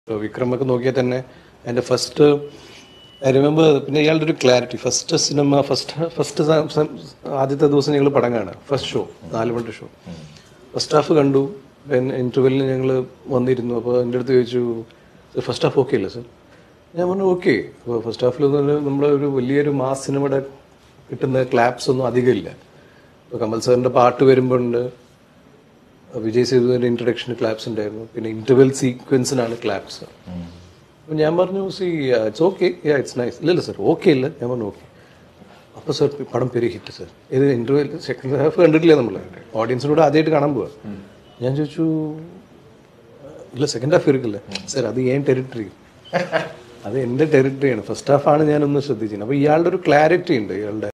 ഇപ്പോൾ വിക്രമൊക്കെ നോക്കിയാൽ തന്നെ എൻ്റെ ഫസ്റ്റ് ഐ റിമെമ്പർ പിന്നെ ഇയാളുടെ ഒരു clarity first cinema first first ആദ്യത്തെ ദിവസം ഞങ്ങൾ പടം കാണാം ഫസ്റ്റ് ഷോ നാല് മണി ഷോ ഫസ്റ്റ് ഹാഫ് കണ്ടു ഇൻ്റർവെല്ലിന് ഞങ്ങൾ വന്നിരുന്നു അപ്പോൾ എൻ്റെ അടുത്ത് ചോദിച്ചു ഫസ്റ്റ് ഹാഫ് ഓക്കെ അല്ലേ സർ ഞാൻ പറഞ്ഞു ഓക്കെ അപ്പോൾ ഫസ്റ്റ് ഹാഫിൽ നമ്മുടെ ഒരു വലിയൊരു മാസ് സിനിമയുടെ കിട്ടുന്ന ക്ലാപ്സ് ഒന്നും അധികമില്ല ഇപ്പോൾ കമൽ സാറിൻ്റെ പാട്ട് വരുമ്പോഴുണ്ട് വിജയ് സേതുവിൻ്റെ ഇൻട്രഡക്ഷൻ ക്ലാപ്സ് ഉണ്ടായിരുന്നു പിന്നെ ഇന്റർവെൽ സീക്വൻസിനാണ് ക്ലാപ്സ് അപ്പോൾ ഞാൻ പറഞ്ഞു see it's okay ya it's nice ഇല്ലല്ല സർ ഓക്കെ ഇല്ല ഞാൻ പറഞ്ഞു ഓക്കെ അപ്പോൾ സർ പടം പെരി ഹിറ്റ് സർ ഇത് ഇന്റർവെൽ സെക്കൻഡ് ഹാഫ് കണ്ടിട്ടില്ല നമ്മൾ ഓഡിയൻസിനോട് ആദ്യമായിട്ട് കാണാൻ പോവാ ഞാൻ ചോദിച്ചു ഇല്ല സെക്കൻഡ് ഹാഫ് ഇരിക്കില്ല സർ അത് ഏൻ ടെറിട്ടറി അത് എൻ്റെ ടെറിട്ടറിയാണ് ഫസ്റ്റ് ഹാഫാണ് ഞാനൊന്ന് ശ്രദ്ധിച്ചത് അപ്പോൾ ഇയാളുടെ ഒരു ക്ലാരിറ്റി ഉണ്ട് ഇയാളുടെ